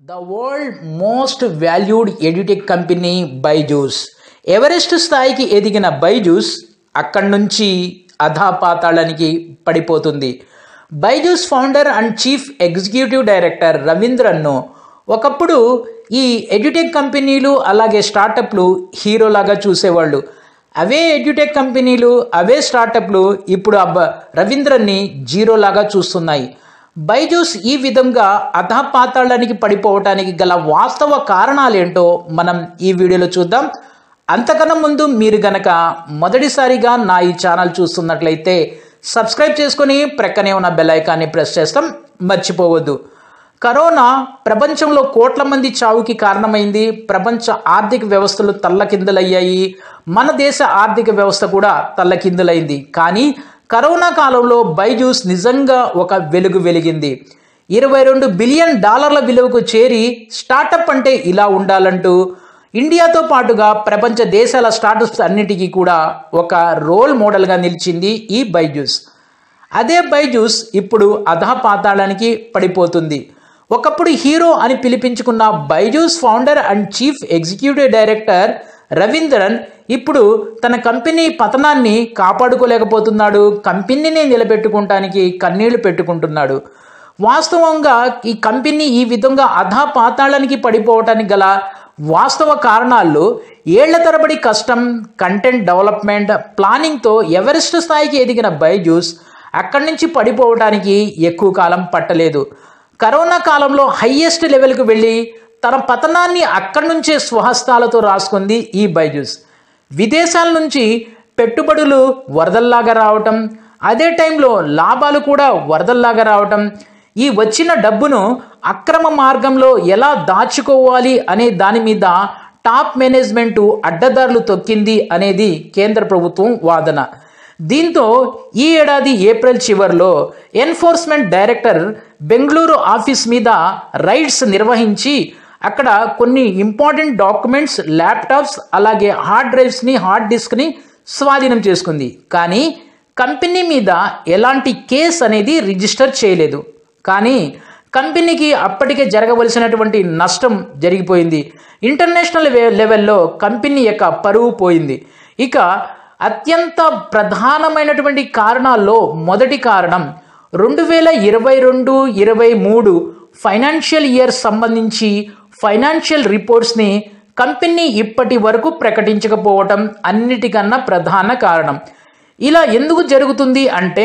the world most valued edutech company Byju's Everest స్థాయికి ఎదిగిన బైజూస్ అక్కడి నుంచి అధాపాతాళానికి పడిపోతుంది Byju's founder and chief executive director రవీంద్రన్ను ఒకప్పుడు ఈ ఎడ్యుటెక్ కంపెనీలు అలాగే స్టార్టప్లు హీరోలాగా చూసేవాళ్ళు అవే ఎడ్యుటెక్ కంపెనీలు అవే స్టార్టప్లు ఇప్పుడు అబ్బ రవీంద్రన్ని జీరోలాగా చూస్తున్నాయి బైజూస్ ఈ విధంగా అధపాతాళానికి పడిపోవటానికి గల వాస్తవ కారణాలేంటో మనం ఈ వీడియోలో చూద్దాం అంతకన్నా ముందు మీరు గనక మొదటిసారిగా నా ఈ ఛానల్ చూస్తున్నట్లయితే సబ్స్క్రైబ్ చేసుకొని ప్రక్కనే ఉన్న బెల్ ఐకాన్ని ప్రెస్ చేస్తాం మర్చిపోవద్దు కరోనా ప్రపంచంలో కోట్ల మంది చావుకి కారణమైంది ప్రపంచ ఆర్థిక వ్యవస్థలు తల్లకిందులయ్యాయి మన దేశ ఆర్థిక వ్యవస్థ కూడా తల్లకిందులైంది కానీ కరోనా కాలంలో బైజూస్ నిజంగా ఒక వెలుగు వెలిగింది ఇరవై రెండు బిలియన్ డాలర్ల విలువకు చేరి స్టార్టప్ అంటే ఇలా ఉండాలంటూ ఇండియాతో పాటుగా ప్రపంచ దేశాల స్టార్టప్స్ అన్నిటికీ కూడా ఒక రోల్ మోడల్గా నిలిచింది ఈ బైజూస్ అదే బైజూస్ ఇప్పుడు అధపాతాళానికి పడిపోతుంది ఒకప్పుడు హీరో అని పిలిపించుకున్న Byju's founder and chief executive director Raveendran ఇప్పుడు తన కంపెనీ పతనాన్ని కాపాడుకోలేకపోతున్నాడు కంపెనీని నిలబెట్టుకుంటానికి కన్నీళ్లు పెట్టుకుంటున్నాడు వాస్తవంగా ఈ కంపెనీ ఈ విధంగా అధపాతాళానికి పడిపోవటానికి గల వాస్తవ కారణాలు ఏళ్ల తరబడి కష్టం కంటెంట్ డెవలప్మెంట్ ప్లానింగ్తో ఎవరెస్ట్ స్థాయికి ఎదిగిన బైజూస్ అక్కడి నుంచి పడిపోవటానికి ఎక్కువ కాలం పట్టలేదు కరోనా కాలంలో హయ్యెస్ట్ లెవెల్కి వెళ్ళి తన పతనాన్ని అక్కడి నుంచే స్వహస్తాలతో రాసుకుంది ఈ బైజూస్ విదేశాల నుంచి పెట్టుబడులు వరదల్లాగా రావటం అదే టైంలో లాభాలు కూడా వరదల్లాగా రావటం ఈ వచ్చిన డబ్బును అక్రమ మార్గంలో ఎలా దాచుకోవాలి అనే దాని మీద టాప్ మేనేజ్మెంట్ అడ్డదారులు తొక్కింది అనేది కేంద్ర ప్రభుత్వం వాదన దీంతో ఈ ఏడాది ఏప్రిల్ చివరిలో ఎన్ఫోర్స్మెంట్ డైరెక్టర్ బెంగళూరు ఆఫీస్ మీద రైడ్స్ నిర్వహించి అక్కడ కొన్ని ఇంపార్టెంట్ డాక్యుమెంట్స్ ల్యాప్టాప్స్ అలాగే హార్డ్ డ్రైవ్స్ని హార్డ్ డిస్క్ని స్వాధీనం చేసుకుంది కానీ కంపెనీ మీద ఎలాంటి కేస్ అనేది రిజిస్టర్ చేయలేదు కానీ కంపెనీకి అప్పటికే జరగవలసినటువంటి నష్టం జరిగిపోయింది ఇంటర్నేషనల్ లెవెల్లో కంపెనీ యొక్క పరువు పోయింది ఇక అత్యంత ప్రధానమైనటువంటి కారణాల్లో మొదటి కారణం రెండు వేల ఇరవై రెండు ఇరవై మూడు ఫైనాన్షియల్ ఇయర్ సంబంధించి ఫైనాన్షియల్ రిపోర్ట్స్ని కంపెనీ ఇప్పటి వరకు ప్రకటించకపోవటం అన్నిటికన్నా ప్రధాన కారణం ఇలా ఎందుకు జరుగుతుంది అంటే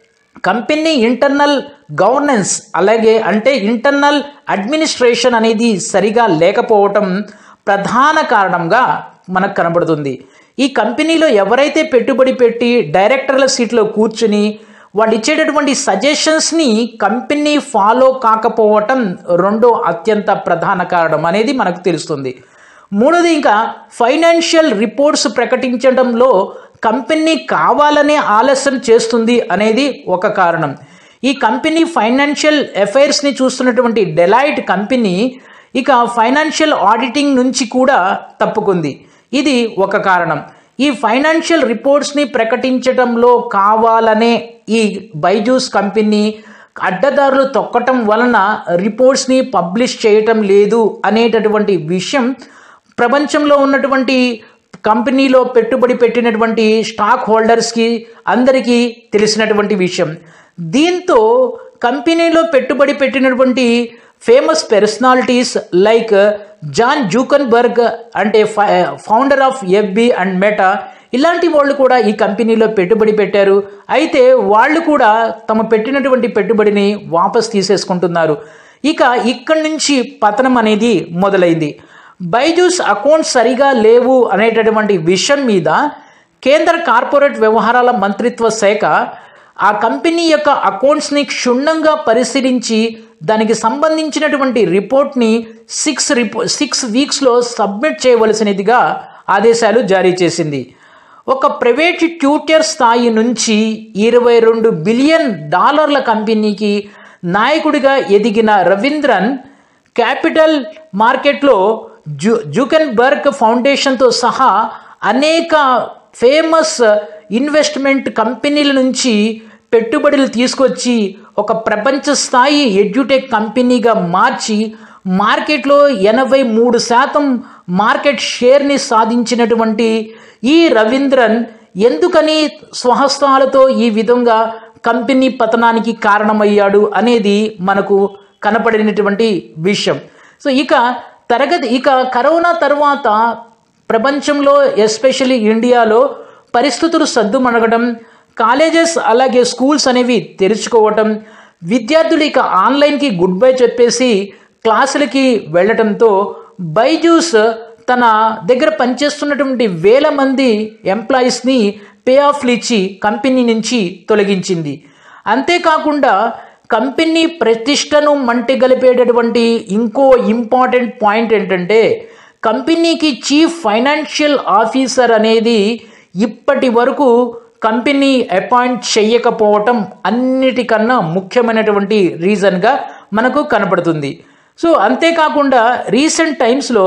కంపెనీ ఇంటర్నల్ గవర్నెన్స్ అలాగే అంటే ఇంటర్నల్ అడ్మినిస్ట్రేషన్ అనేది సరిగా లేకపోవటం ప్రధాన కారణంగా మనకు కనబడుతుంది ఈ కంపెనీలో ఎవరైతే పెట్టుబడి పెట్టి డైరెక్టర్ల సీట్లో కూర్చుని వాళ్ళు ఇచ్చేటటువంటి సజెషన్స్ని కంపెనీ ఫాలో కాకపోవటం రెండో అత్యంత ప్రధాన కారణం అనేది మనకు తెలుస్తుంది మూడోది ఇంకా ఫైనాన్షియల్ రిపోర్ట్స్ ప్రకటించడంలో కంపెనీ కావాలనే ఆలస్యం చేస్తుంది అనేది ఒక కారణం ఈ కంపెనీ ఫైనాన్షియల్ అఫైర్స్ని చూస్తున్నటువంటి డెలైట్ కంపెనీ ఇక ఫైనాన్షియల్ ఆడిటింగ్ నుంచి కూడా తప్పుకుంది ఇది ఒక కారణం ఈ ఫైనాన్షియల్ రిపోర్ట్స్ని ప్రకటించడంలో కావాలనే ఈ బైజూస్ కంపెనీ అడ్డదారులు తొక్కటం వలన రిపోర్ట్స్ని పబ్లిష్ చేయటం లేదు అనేటటువంటి విషయం ప్రపంచంలో ఉన్నటువంటి కంపెనీలో పెట్టుబడి పెట్టినటువంటి స్టాక్ హోల్డర్స్కి అందరికీ తెలిసినటువంటి విషయం దీంతో కంపెనీలో పెట్టుబడి పెట్టినటువంటి famous personalities like John Zuckerberg అంటే founder of FB and Meta ఇలాంటి వాళ్ళు కూడా ఈ కంపెనీలో పెట్టుబడి పెట్టారు అయితే వాళ్ళు కూడా తమ పెట్టినటువంటి పెట్టుబడిని వాపస్ తీసేసుకుంటున్నారు ఇక ఇక్కడి నుంచి పతనం అనేది మొదలైంది బైజూస్ అకౌంట్స్ సరిగా లేవు అనేటటువంటి విషయం మీద కేంద్ర కార్పొరేట్ వ్యవహారాల మంత్రిత్వ శాఖ ఆ కంపెనీ యొక్క అకౌంట్స్ని క్షుణ్ణంగా పరిశీలించి దానికి సంబంధించినటువంటి రిపోర్ట్ని సిక్స్ రిపో సిక్స్ వీక్స్లో సబ్మిట్ చేయవలసినదిగా ఆదేశాలు జారీ చేసింది ఒక ప్రైవేట్ ట్యూటర్ స్థాయి నుంచి ఇరవై రెండు బిలియన్ డాలర్ల కంపెనీకి నాయకుడిగా ఎదిగిన రవీంద్రన్ క్యాపిటల్ మార్కెట్లో జూ జూకెన్బర్గ్ ఫౌండేషన్తో సహా అనేక ఫేమస్ ఇన్వెస్ట్మెంట్ కంపెనీల నుంచి పెట్టుబడులు తీసుకొచ్చి ఒక ప్రపంచ స్థాయి ఎడ్యుటెక్ కంపెనీగా మార్చి మార్కెట్లో ఎనభై మూడు శాతం మార్కెట్ షేర్ని సాధించినటువంటి ఈ రవీంద్రన్ ఎందుకని స్వహస్తాలతో ఈ విధంగా కంపెనీ పతనానికి కారణమయ్యాడు అనేది మనకు కనపడినటువంటి విషయం సో ఇక తరగతి ఇక కరోనా తర్వాత ప్రపంచంలో ఎస్పెషల్లీ ఇండియాలో పరిస్థితులు సద్దుమణగడం కాలేజెస్ అలాగే స్కూల్స్ అనేవి తెరుచుకోవటం విద్యార్థులు ఇక ఆన్లైన్కి గుడ్ బై చెప్పేసి క్లాసులకి వెళ్ళటంతో బైజూస్ తన దగ్గర పనిచేస్తున్నటువంటి వేల మంది ఎంప్లాయీస్ని పే ఆఫ్లు ఇచ్చి కంపెనీ నుంచి తొలగించింది అంతేకాకుండా కంపెనీ ప్రతిష్టను మంటిగలిపేటటువంటి ఇంకో ఇంపార్టెంట్ పాయింట్ ఏంటంటే కంపెనీకి చీఫ్ ఫైనాన్షియల్ ఆఫీసర్ అనేది ఇప్పటి వరకు కంపెనీ అపాయింట్ చేయకపోవటం అన్నిటికన్నా ముఖ్యమైనటువంటి రీజన్గా మనకు కనపడుతుంది సో అంతేకాకుండా రీసెంట్ టైమ్స్లో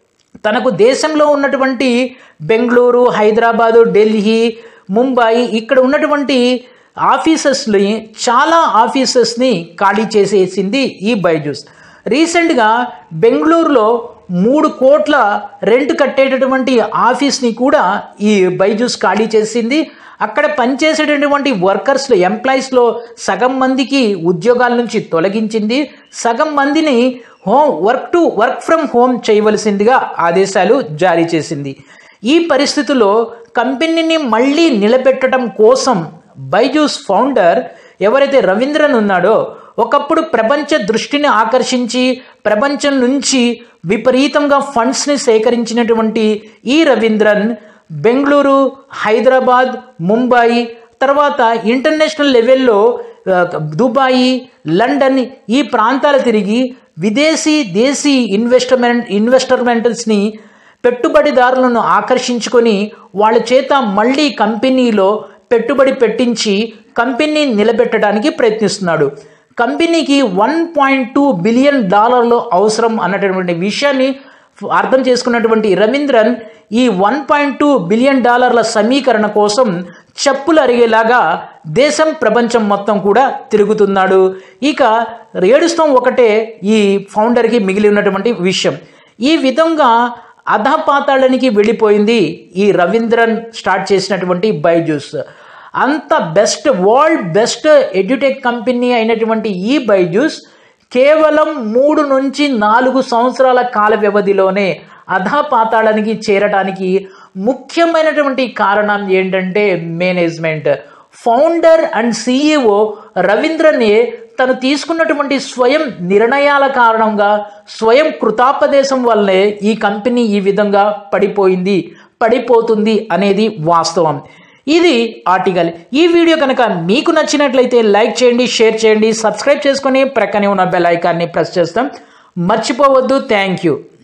తనకు దేశంలో ఉన్నటువంటి బెంగళూరు హైదరాబాదు ఢిల్లీ ముంబై ఇక్కడ ఉన్నటువంటి ఆఫీసెస్ని చాలా ఆఫీసెస్ని ఖాళీ చేసేసింది ఈ బైజూస్ రీసెంట్గా బెంగళూరులో మూడు కోట్ల రెంట్ కట్టేటటువంటి ఆఫీస్ని కూడా ఈ బైజూస్ ఖాళీ చేసింది అక్కడ పనిచేసేటటువంటి వర్కర్స్లో ఎంప్లాయీస్లో సగం మందికి ఉద్యోగాల నుంచి తొలగించింది సగం మందిని home work to work from home చేయవలసిందిగా ఆదేశాలు జారీ చేసింది ఈ పరిస్థితిలో కంపెనీని మళ్ళీ నిలబెట్టడం కోసం బైజూస్ ఫౌండర్ ఎవరైతే రవీంద్రన్ ఉన్నాడో ఒకప్పుడు ప్రపంచ దృష్టిని ఆకర్షించి ప్రపంచం నుంచి విపరీతంగా ఫండ్స్ని సేకరించినటువంటి ఈ రవీంద్రన్ బెంగళూరు హైదరాబాద్ ముంబై తర్వాత ఇంటర్నేషనల్ లెవెల్లో ఆ, దుబాయి లండన్ ఈ ప్రాంతాలు తిరిగి విదేశీ దేశీ ఇన్వెస్ట్మెంట్ ఇన్వెస్టర్మెంట్స్ని పెట్టుబడిదారులను ఆకర్షించుకొని వాళ్ళ చేత మళ్ళీ కంపెనీలో పెట్టుబడి పెట్టించి కంపెనీ నిలబెట్టడానికి ప్రయత్నిస్తున్నాడు కంపెనీకి వన్ పాయింట్ టూ బిలియన్ డాలర్లు అవసరం అన్నటువంటి విషయాన్ని అర్థం చేసుకున్నటువంటి రవీంద్రన్ ఈ వన్ పాయింట్ టూ బిలియన్ డాలర్ల సమీకరణ కోసం చెప్పులు అరిగేలాగా దేశం ప్రపంచం మొత్తం కూడా తిరుగుతున్నాడు ఇక ఏడుస్తాం ఒకటే ఈ ఫౌండర్కి మిగిలి ఉన్నటువంటి విషయం ఈ విధంగా అధపాతాళానికి వెళ్ళిపోయింది ఈ రవీంద్రన్ స్టార్ట్ చేసినటువంటి బైజూస్ అంత best world best edutech company అయినటువంటి ఈ బైజూస్ కేవలం మూడు నుంచి నాలుగు సంవత్సరాల కాల వ్యవధిలోనే అధపాతాళానికి చేరడానికి ముఖ్యమైనటువంటి కారణం ఏంటంటే మేనేజ్మెంట్ ఫౌండర్ అండ్ సిఇఓ రవీంద్రనే తను తీసుకున్నటువంటి స్వయం నిర్ణయాల కారణంగా స్వయం కృతాపదేశం వల్లే ఈ కంపెనీ ఈ విధంగా పడిపోయింది పడిపోతుంది అనేది వాస్తవం ఇది ఆర్టికల్ ఈ వీడియో కనుక మీకు నచ్చినట్లయితే లైక్ చేయండి షేర్ చేయండి సబ్స్క్రైబ్ చేసుకొని ప్రక్కనే ఉన్న బెల్ ఐకాన్ని ప్రెస్ చేస్తాం మర్చిపోవద్దు థ్యాంక్ యూ